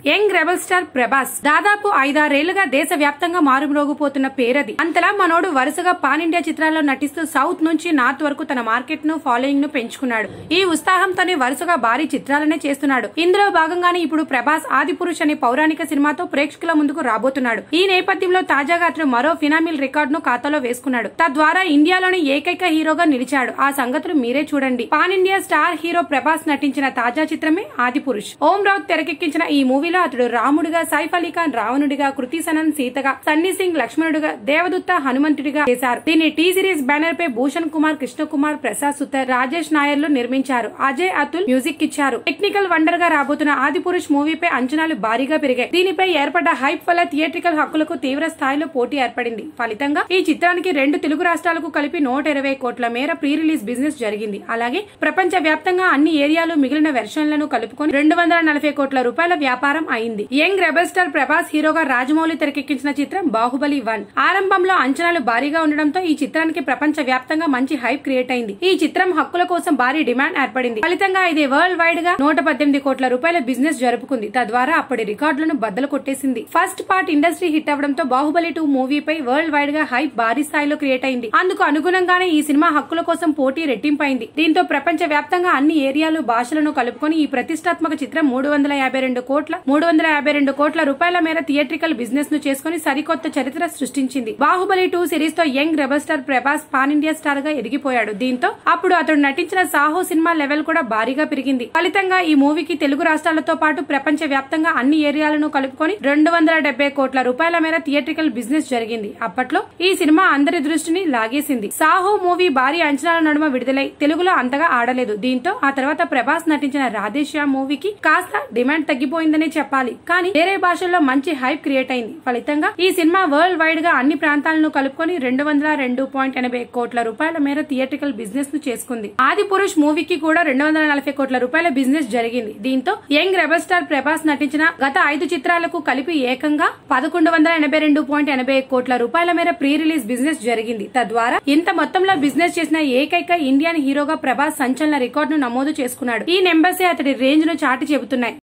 young rebel star Prabhas దాదాపు ఐదారేళ్లుగా దేశ వ్యాప్తంగా మారుమ్రోగిపోతున్న పేరది అంతలా మనోడు వరుసగా పాన్ ఇండియా చిత్రాల్లో నటిస్తూ సౌత్ నుంచి నార్త్ వరకు తన మార్కెట్ ను ఫాలోయింగ్ ను పెంచుకున్నాడు ఈ ఉత్సాహంతోనే వరుసగా భారీ చిత్రాలనే చేస్తున్నాడు ఇందులో భాగంగానే ఇప్పుడు ప్రభాస్ ఆది పురుష్ అనే పౌరాణిక సినిమాతో ప్రేక్షకుల ముందుకు రాబోతున్నాడు ఈ నేపథ్యంలో తాజాగా అతను మరో ఫినామిల్ రికార్డ్ ను ఖాతాలో వేసుకున్నాడు తద్వారా ఇండియాలోని ఏకైక హీరోగా నిలిచాడు ఆ సంగతులు మీరే చూడండి pan India star hero Prabhas నటించిన తాజా చిత్రమే ఆది పురుష్ ఓం రావుత్ తెరకెక్కించిన ఈ మూవీలో అతడు రాముడిగా సైఫ్ అలీ ఖాన్ రావణుడిగా కృతి సనన్ సీతగా సన్నీ సింగ్ లక్ష్మణుడిగా దేవదత్త హనుమంతుడిగా చేశారు దీన్ని టీ సిరీస్ బ్యానర్ పై భూషణ్ కుమార్ కృష్ణ కుమార్ ప్రసాద్ సుతర్ రాజేష్ నాయర్లు నిర్మించారు అజయ్ అతుల్ మ్యూజిక్ ఇచ్చారు టెక్నికల్ వండర్ గా రాబోతున్న ఆది పురుష్ మూవీపై అంచనాలు భారీగా పెరిగాయి దీనిపై ఏర్పడ్డ హైప్ వల్ల థియేట్రికల్ హక్కులకు తీవ్ర స్థాయిలో పోటీ ఏర్పడింది ఫలితంగా ఈ చిత్రానికి రెండు తెలుగు రాష్ట్రాలకు కలిపి నూట ఇరవై కోట్ల మేర ప్రీ రిలీజ్ బిజినెస్ జరిగింది అలాగే ప్రపంచ వ్యాప్తంగా అన్ని ఏరియాలు మిగిలిన వెర్షన్లను కలుపుకొని రెండు వందల నలభై కోట్ల రూపాయల వ్యాపారం అయింది యంగ్ రెబల్ స్టార్ ప్రభాస్ హీరోగా రాజమౌళి తెరకెక్కించిన చిత్రం బాహుబలి వన్ ఆరంభంలో అంచనాలు భారీగా ఉండడంతో ఈ చిత్రానికి ప్రపంచ వ్యాప్తంగా మంచి హైప్ క్రియేట్ అయింది ఈ చిత్రం హక్కుల కోసం భారీ డిమాండ్ ఏర్పడింది ఫలితంగా ఇది వరల్డ్ వైడ్ గా నూట పద్దెనిమిది కోట్ల రూపాయల బిజినెస్ జరుపుకుంది తద్వారా అప్పటి రికార్డులను బద్దలు కొట్టేసింది ఫస్ట్ పార్ట్ ఇండస్ట్రీ హిట్ అవడంతో బాహుబలి టూ మూవీపై వరల్డ్ వైడ్ గా హైప్ భారీ స్థాయిలో క్రియేట్ అయింది అందుకు అనుగుణంగానే ఈ సినిమా హక్కుల కోసం పోటీ రెట్టింపైంది దీంతో ప్రపంచ వ్యాప్తంగా అన్ని ఏరియాలు భాషలను కలుపుకొని ఈ ప్రతిష్టాత్మక చిత్రం మూడు వందల యాభై రెండు కోట్ల మూడు వందల యాభై రెండు కోట్ల రూపాయల మేర థియేట్రికల్ బిజినెస్ ను చేసుకుని సరికొత్త చరిత్ర సృష్టించింది బాహుబలి టూ సిరీస్ తో young rebel star Prabhas pan India star గా ఎదిగిపోయాడు దీంతో అప్పుడు అతడు నటించిన సాహో సినిమా లెవెల్ కూడా భారీగా పెరిగింది ఫలితంగా ఈ మూవీకి తెలుగు రాష్ట్రాలతో పాటు ప్రపంచ వ్యాప్తంగా అన్ని ఏరియాలను కలుపుకొని రెండు వందల డెబ్బై కోట్ల రూపాయల మేర థియేట్రికల్ బిజినెస్ జరిగింది అప్పట్లో ఈ సినిమా అందరి దృష్టిని లాగేసింది సాహో మూవీ భారీ అంచనాల నడుమ విడుదలై తెలుగులో అంతగా ఆడలేదు దీంతో ఆ తర్వాత ప్రభాస్ నటించిన రాధేశ్యామ్ మూవీకి కాస్త డిమాండ్ తగ్గిపోయిందనే చెప్పాలి కానీ వేరే భాషల్లో మంచి హైప్ క్రియేట్ అయింది ఫలితంగా ఈ సినిమా వరల్డ్ వైడ్ గా అన్ని ప్రాంతాలను కలుపుకొని రెండు వందల రెండు పాయింట్ ఎనభై కోట్ల రూపాయల మేర థియేట్రికల్ బిజినెస్ ను చేసుకుంది ఆది పురుష్ మూవీకి కూడా రెండు వందల నలభై కోట్ల రూపాయల బిజినెస్ జరిగింది దీంతో యంగ్ రెబల్ స్టార్ ప్రభాస్ నటించిన గత ఐదు చిత్రాలకు కలిపి ఏకంగా పదకొండు వందల ఎనభై రెండు పాయింట్ ఎనభై కోట్ల రూపాయల మేర ప్రీ రిలీజ్ బిజినెస్ జరిగింది తద్వారా ఇంత మొత్తంలో బిజినెస్ చేసిన ఏకైక ఇండియన్ హీరోగా ప్రభాస్ సంచలన రికార్డును నమోదు చేసుకున్నాడు ఈ నెంబర్సే అతడి రేంజ్ ను చాటి చెబుతున్నాయి